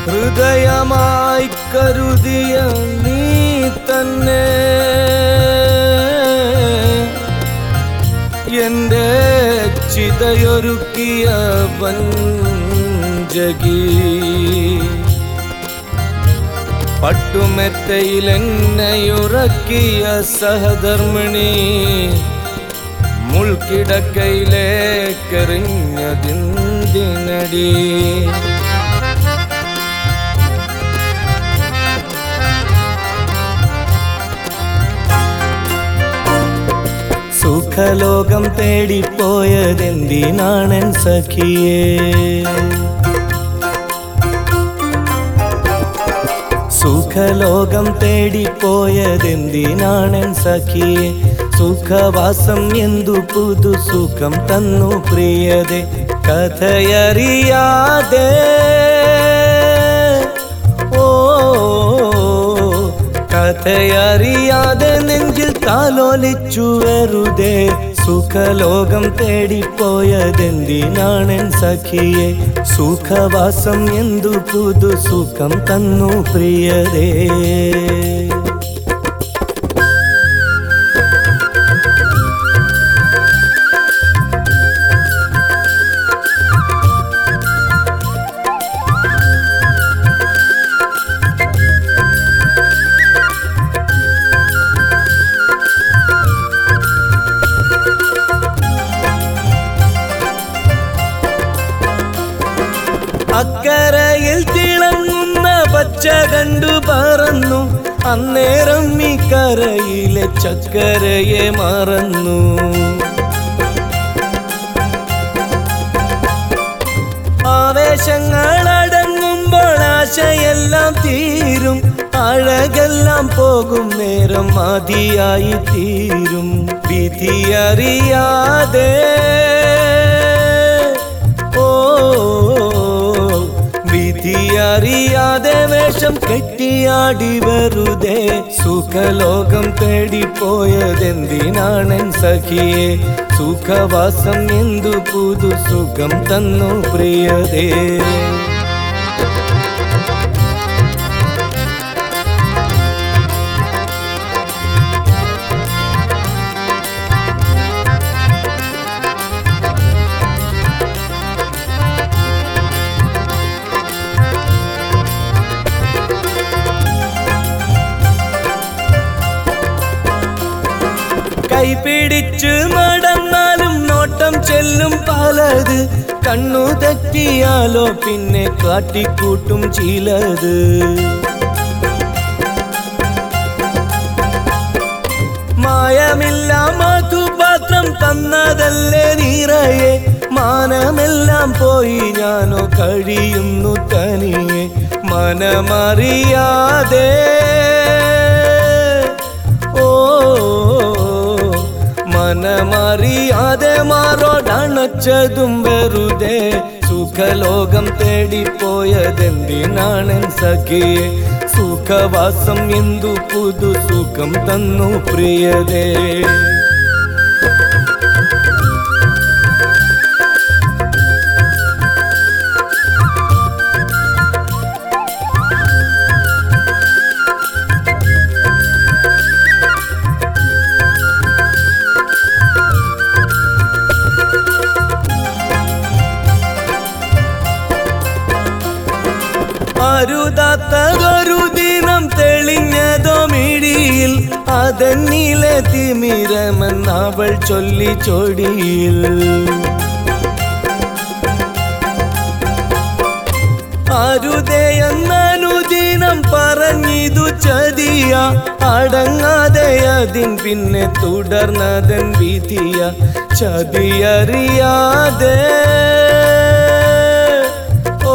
ഹൃദയമായി കരുതിയ നീ തന്നെ എന്റെ ചിതയൊരുക്കിയ വഞ്ചകി പട്ടുമെത്തയിൽ എന്നെയുറക്കിയ സഹധർമ്മിണി മുൾക്കിടക്കയിലേക്കെറിഞ്ഞതിന്തിനടി സുഖലോകം തേടിപ്പോയതെന്തിനാണൻ സഖിയേ സുഖലോകം തേടിപ്പോയതെന്തിനാണൻ സഖിയെ സുഖവാസം എന്തു പുതു സുഖം തന്നു പ്രിയതെ കഥയറിയാതെ ഓ കഥയറിയാതെ നെഞ്ചിൽ താലോലിച്ചു വെറുതെ സുഖലോകം തേടിപ്പോയതെന്തിനാണൻ സഖിയെ സുഖവാസം എന്തു പുതു സുഖം തന്നു പ്രിയതേ അക്കരയിൽ തിളങ്ങുന്ന പച്ച കണ്ടു പറന്നു അന്നേരം ഈ കരയിലെ ചക്കരയെ മറന്നു ആവേശങ്ങൾ അടങ്ങുമ്പോൾ ആശയെല്ലാം തീരും അഴകെല്ലാം പോകും നേരം മതിയായി തീരും വിധിയറിയാതെ ഓ വിധിയറിയാതെ വേഷം കെട്ടിയാടി വെറുതെ സുഖലോകം തേടിപ്പോയതെന്തിനാണൻ സഖിയെ സുഖവാസം എന്തു പുതു സുഖം തന്നു പ്രിയതേ കൈപിടിച്ച് നടന്നാലും നോട്ടം ചെല്ലും പലത് കണ്ണു തെറ്റിയാലോ പിന്നെ കാട്ടിക്കൂട്ടും ചിലത് മായമില്ല മധുപാത്രം തന്നതല്ലേ നിറയെ മാനമെല്ലാം പോയി ഞാനോ കഴിയുന്നു തനിയെ മനമറിയാതെ ഓ മനമറിയാതെ മാറോടണച്ചതും വെറുതെ സുഖലോകം തേടിപ്പോയതെന്തിനാണൻ സഖിയെ സുഖവാസം എന്തു പുതു സുഖം തന്നു പ്രിയതേ അരുതാത്തതൊരു ദിനം തെളിഞ്ഞതോ മിഴിയിൽ അതെന്നിലെ തിമിരമെന്നവൾ ചൊല്ലി ചൊടിയിൽ അരുതയെന്നനുദിനം പറഞ്ഞിതു ചതിയ അടങ്ങാതെ അതിൻ പിന്നെ തുടർന്നതൻ വിധിയ ചതിയറിയാതെ ഓ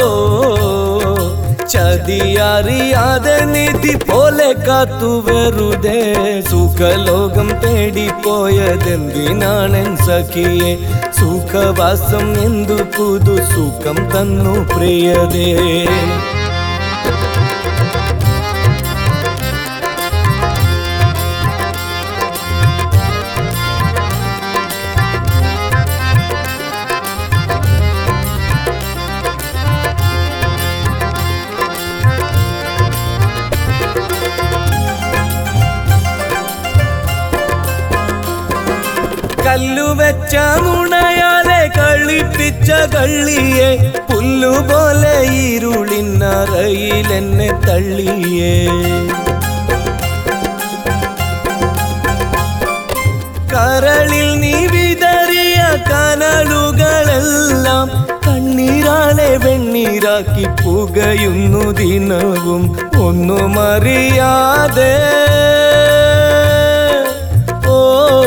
ചതിയറിയാതെ നിധി പോലെ കാത്തു വെറുതെ സുഖലോകം തേടിപ്പോയതെന്തിനാണൻ സഖിയെ സുഖവാസം എന്തു പുതു സുഖം തന്നു പ്രിയതേ വെച്ച നുണയാലെ കളിപ്പിച്ച കള്ളിയെ പുല്ലുപോലെ ഇരുളിനറയിൽ എന്നെ തള്ളിയേ കരളിൽ നീ വിതറിയ കനലുകളെല്ലാം കണ്ണീരാലെ വെണ്ണീരാക്കി പുകയുന്നു ദിനവും ഒന്നും അറിയാതെ ഓ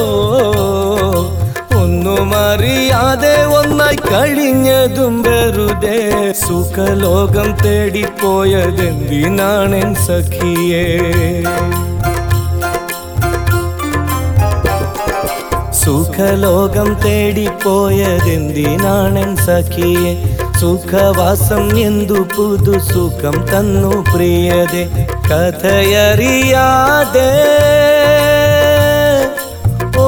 ഒന്നും അറിയാതെ ഒന്നായി കഴിഞ്ഞതും വെറുതെ സുഖലോകം തേടിപ്പോയതെന്തിനാണെൻ സഖിയേ സുഖലോകം തേടിപ്പോയതെന്തിനാണെൻ സഖിയെ സുഖവാസം എന്തു പുതു സുഖം തന്നു പ്രിയതെ കഥയറിയാതെ ഓ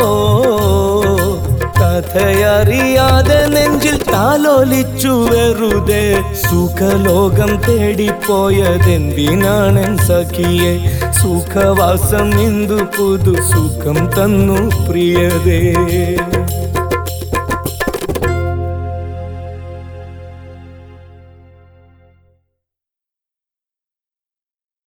കഥയറിയാതെ നെഞ്ചിൽ താലോലിച്ചു വെറുതെ സുഖലോകം തേടിപ്പോയതെന്തിനാണെൻ സഖിയെ സുഖവാസം എന്തു പുതു സുഖം തന്നു പ്രിയതേ